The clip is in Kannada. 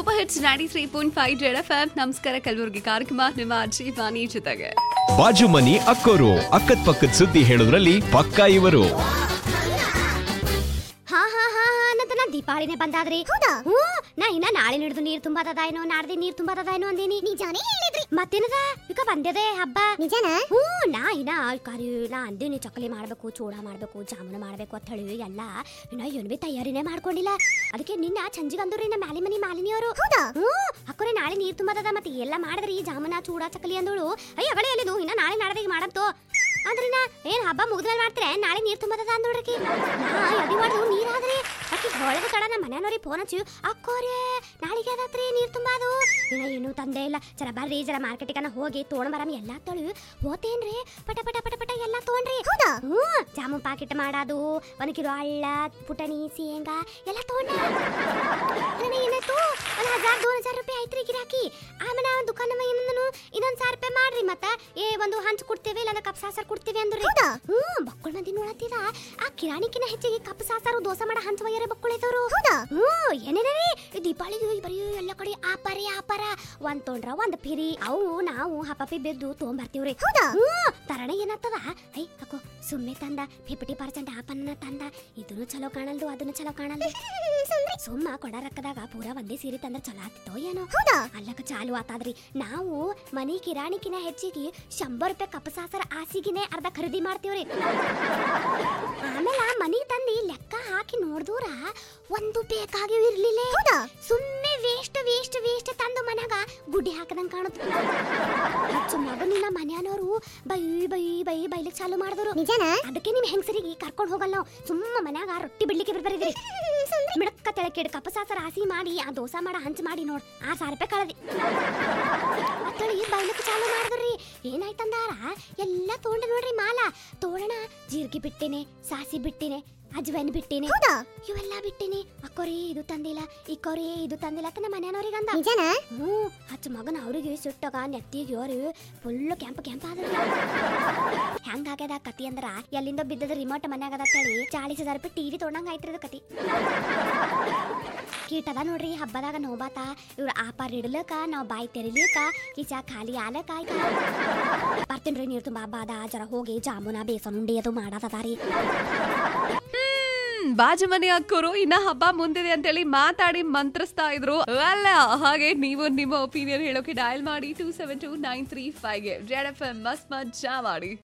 super hits ninety three point five Z F M ನಮಸ್ಕಾರ ಕಲಬುರಗಿ ಕಾರ್ಯಕ್ರಮ ನಿಮ್ಮ ಅರ್ಜಿ ವಾಣಿ ಜೊತೆಗೆ ಬಾಜು ಮನಿ ಅಕ್ಕೋರು ಅಕ್ಕದ್ ಪಕ್ಕದ ಸುದ್ದಿ ಹೇಳೋದ್ರಲ್ಲಿ ಪಕ್ಕಾ ಇವರು ಹಾ ಹಾ ಹಾ ಹಾ ಅನ್ನಂತ ನಾ ದೀಪಾವಳಿನೇ ಬಂದಾದ್ರಿ ಹೌದಾ ಹ್ಞೂ ನಾ ಇನ್ನ ನಾಳೆ ನಡೆದು ನೀರ್ ತುಂಬಾದದ ಏನೋ ನಾಡ್ದಿ ನೀರ್ ತುಂಬಾದದ ಏನೋ ಅಂದೀನಿ ನಿಜಾನೇ ಹೇಳಿದ್ರಿ ಮತ್ತೇನದ ಈಗ ಬಂದದೆ ಹಬ್ಬ ನಿಜಾನ ಹ್ಞೂ ನಾ ಇನ್ನ ಕರಿ ನಾ ಅಂದಿನಿ ಚಕ್ಕಲಿ ಮಾಡ್ಬೇಕು ಚೂಡ ಮಾಡ್ಬೇಕು ಜಾಮೂನು ಮಾಡ್ಬೇಕು ಅಂತ ಹೇಳಿ ಎಲ್ಲ ಇನ್ನ ಏನು ಬಿ ತಯಾರಿನೇ ಮಾಡ್ಕೊಂಡಿಲ್ಲ ಅದಕ್ಕೆ ನಿನ್ನ ಚಂಜಿಗೆ ಅಂದ್ರಿ ನಮ್ಮ ಮ್ಯಾಲಿ ಮನಿ ಮಾಲಿನಿಯವರು ಹೌದಾ ಹ್ಞೂ ಅಕ್ಕರೆ ನಾಳೆ ನೀರ್ ತುಂಬಾದದ ಮತ್ತೆ ಎಲ್ಲ ಮಾಡಿದ್ರಿ ಜಾಮೂನ ಚೂಡ ಚಕ್ಕಲಿ ಅಂದೋಳು ಅಯ್ಯ ಅಗಳೇ ಅಲ್ಲಿದು ಇನ್ನ ನಾಳೆ ನಾಡ್ದಿಗೆ ಮಾಡಂತು ಅಂದ್ರಿನ ಏನ್ ಹಬ್ಬ ಮುಗಿದ್ಮೇಲೆ ಮಾಡ್ತಾರೆ ನಾಳೆ ನೀರ್ ತುಂಬದ ಅಂದೋಡ್ರಿ ನಾ ಎದಿ ಮಾಡಿದ್ರು ನೀರಾದ್ರಿ ಅಕ್ಕಿ ಹೊಳದ ಕಡ ನಮ್ಮ ಮನೆಯವ್ರಿಗೆ ಫೋನ್ ಹಚ್ಚಿ ಅಕ್ಕೋರೆ ನಾಳೆಗೆ ಅದತ್ರಿ ನೀರ್ ತುಂಬಾದು ಇನ್ನ ಏನು ತಂದೆ ಇಲ್ಲ ಜರ ಬರ್ರಿ ಜರ ಮಾರ್ಕೆಟಿಗನ ಹೋಗಿ ತೊಗೊಂಡ್ ಬರಮ್ ಎಲ್ಲಾ ತೊಳು ಹೋತೇನ್ರಿ ಪಟ ಪಟ ಪಟ ಪಟ ಎಲ್ಲಾ ತೊಗೊಂಡ್ರಿ ಹೌದಾ ಹ್ಞೂ ಜಾಮೂನ್ ಪಾಕೆಟ್ ಮಾಡೋದು ಒಂದ್ ಕಿಲೋ ಅಳ್ಳ ಪುಟಣಿ ಶೇಂಗಾ ಎಲ್ಲ ತೊಗೊಂಡೆ ನನಗೆ ಏನಾಯ್ತು ಒಂದ್ ಹಜಾರ್ ದೋ ಹಜಾರ್ ರೂಪಾಯಿ ಆಯ್ತ್ರಿ ಗಿರಾಕಿ ಆಮೇಲೆ ಆ ದುಕಾನವ ಏನಂದನು ಇನ್ನೊಂದ್ ಸಾವಿರ ರೂಪಾಯಿ ಮಾಡ್ರಿ ಮತ್ತ ಏ ಒಂದು ಹಂಚ್ ಕೊಡ್ತೇವೆ ಇಲ್ಲ ಕಪ್ ಸಾಸರ್ ಕೊಡ್ತೇವೆ ಅಂದ್ರಿ ಹ್ಞೂ ಬಕ್ಕಳ ಮಂದಿ ನೋಡತ್ತಿದ ಆ ಕಿರಾಣಿಕಿನ ಹೆಚ್ಚಿಗೆ ಕಪ್ ಸಾಸಾರು ದೋಸೆ ಮಾಡ ಹಂಚ ವಯ್ಯಾರ ಬಕ್ಕಳಿದವರು ಹೌದಾ ಹ್ಞೂ ಏನೇನೇ ದೀಪಾವಳಿಗೆ ಬರೀ ಎಲ್ಲ ಕಡೆ ಆಪಾರಿ ಆಪಾರ ಒಂದ್ ತೊಂಡ್ರ ಒಂದ್ ಪಿರಿ ಅವು ನಾವು ಹಪ್ಪಿ ಬಿದ್ದು ತೊಗೊಂಬರ್ತೀವ್ರಿ ಹೌದಾ ಹ್ಞೂ ತರಣ ಏನತ್ತದ ಐ ಅಕ್ಕೋ ಸುಮ್ಮನೆ ತಂದ ಫಿಫ್ಟಿ ಪರ್ಸೆಂಟ್ ಆಪನ್ನ ತಂದ ಇದನ್ನು ಚಲೋ ಕಾಣಲ್ದು ಅದನ್ನು ಚಲೋ ಕಾಣಲ್ದು ಸುಮ್ಮ ಕೊಡ ರೊಕ್ಕದಾಗ ಪೂರ ಒಂದೇ ಸೀರೆ ತಂದ್ರ ಚಲೋ ಆತಿತ್ತೋ ಏನೋ ಹೌದಾ ಅಲ್ಲಕ ಚಾಲು ಆತಾದ್ರಿ ನಾವು ಮನಿ ಕಿರಾಣಿಕಿನ ಹೆಚ್ಚಿಗೆ ಶಂಬರ್ ರೂಪಾಯಿ ಕಪಸಾಸರ ಆಸಿಗಿನೇ ಅರ್ಧ ಖರೀದಿ ಮಾಡ್ತೀವ್ರಿ ಆಮೇಲೆ ಮನಿ ತಂದಿ ಲೆಕ್ಕ ಹಾಕಿ ನೋಡ್ದೂರ ಒಂದು ಬೇಕಾಗಿ ಇರ್ಲಿಲ್ಲ ಹೌದಾ ಸುಮ್ಮನೆ ವೇಸ್ಟ್ ವೇಸ್ಟ್ ವೇಸ್ಟ್ ತಂದು ಮನ್ಯಾಗ ಗುಡ್ಡಿ ಹಾಕದಂಗ್ ಕಾಣುತ್ತೆ ಹಚ್ಚು ಮಗನಿನ ಮನ್ಯಾನವರು ಬೈ ಬೈ ಬೈ ಬೈಲಿಕ್ ಚಾಲು ಮಾಡಿದ್ರು ನಿಜಾನ ಅದಕ್ಕೆ ನಿಮ್ ಹೆಂಗಸರಿಗೆ ಕರ್ಕೊಂಡು ಹೋಗಲ್ಲ ನಾವು ಸುಮ್ಮ ಮನ್ಯಾಗ ರೊಟ್ಟಿ ಬಿಡ್ಲಿಕ್ಕೆ ಬರ್ಬರಿದ್ರಿ ಮಿಡಕ್ಕ ತೆಳಕಿಡ್ ಕಪಸಾಸರ ಹಾಸಿ ಮಾಡಿ ಆ ದೋಸೆ ಮಾಡ ಹಂಚ್ ಮಾಡಿ ನೋಡ್ ಆರ್ ಸಾವಿರ ರೂಪಾಯಿ ಕಳದಿ ಅತ್ತಳಿ ಬೈಲಕ್ ಚಾಲು ಮಾಡಿದ್ರಿ ಏನಾಯ್ತಂದಾರ ಎಲ್ಲ ತಗೊಂಡೆ ನೋಡ್ರಿ ಮಾಲ ತೋರಣ ಜೀರಿಗೆ ಬಿಟ್ಟೇನೆ ಸಾಸಿ ಬಿಟ್ಟೇನೆ ಅಜ್ವೈನ್ ಬಿಟ್ಟೇನೆ ಇವೆಲ್ಲ ಬಿಟ್ಟೇನೆ ಅಕ್ಕೋರಿ ಇದು ತಂದಿಲ್ಲ ಇಕ್ಕೋರಿ ಇದು ತಂದಿಲ್ಲ ಅಂತ ನಮ್ಮ ಮನೆಯವ್ರಿಗೆ ಅಂದ ನಿಜಾನ ಹ್ಞೂ ಹಚ್ಚ ಮಗನ ಅವ್ರಿಗೆ ಸುಟ್ಟಾಗ ನೆತ್ತಿಗೆ ಅವ್ರು ಫುಲ್ ಕ್ಯಾಂಪ್ ಕ್ಯಾಂಪ್ ಆದ್ರಿ ಹೆಂಗ್ ಆಗ್ಯದ ಕತಿ ಅಂದ್ರ ಎಲ್ಲಿಂದ ಬಿದ್ದದ ರಿಮೋಟ್ ಮನ್ಯಾಗ ಅದ ಹೇಳಿ ಚಾಳಿಸ್ ಹಜಾರ್ ರೂಪಾಯಿ ಟಿವಿ ತೊಗೊಂಡಂಗ ಆಯ್ತಿರದ ಕತಿ ಕೀಟದ ನೋಡ್ರಿ ಹಬ್ಬದಾಗ ನೋಬಾತ ಇವ್ರ ಆಪಾರ ಇಡ್ಲಕ ನಾವ್ ಬಾಯಿ ತೆರಿಲಿಕ ಕಿಚ ಖಾಲಿ ಆಲಕ ಬರ್ತೀನ್ರಿ ನೀರು ತುಂಬಾ ಹಬ್ಬ ಅದ ಜರ ಹೋಗಿ ಜಾಮೂನ ಬೇಸನ್ ಉಂಡಿ ಅದು ಮಾಡದಾರಿ ಹ್ಮ್, ಬಾಜು ಮನೆ ಅಕ್ಕೋರು ಇನ್ನ ಹಬ್ಬ ಮುಂದಿದೆ ಅಂತೇಳಿ ಮಾತಾಡಿ ಮಂತ್ರಿಸ್ತಾ ಇದ್ರು ಅಲ್ಲ ಹಾಗೆ ನೀವು ನಿಮ್ಮ ಒಪಿನಿಯನ್ ಹೇಳೋಕೆ ಡಯಲ್ ಮಾಡಿ two seven two nine three ಫೈವ್ಗೆ ಜೆಡ್ ಎಫ್ ಎಂ ಮಸ್ತ್ ಮಜಾ ಮಾಡಿ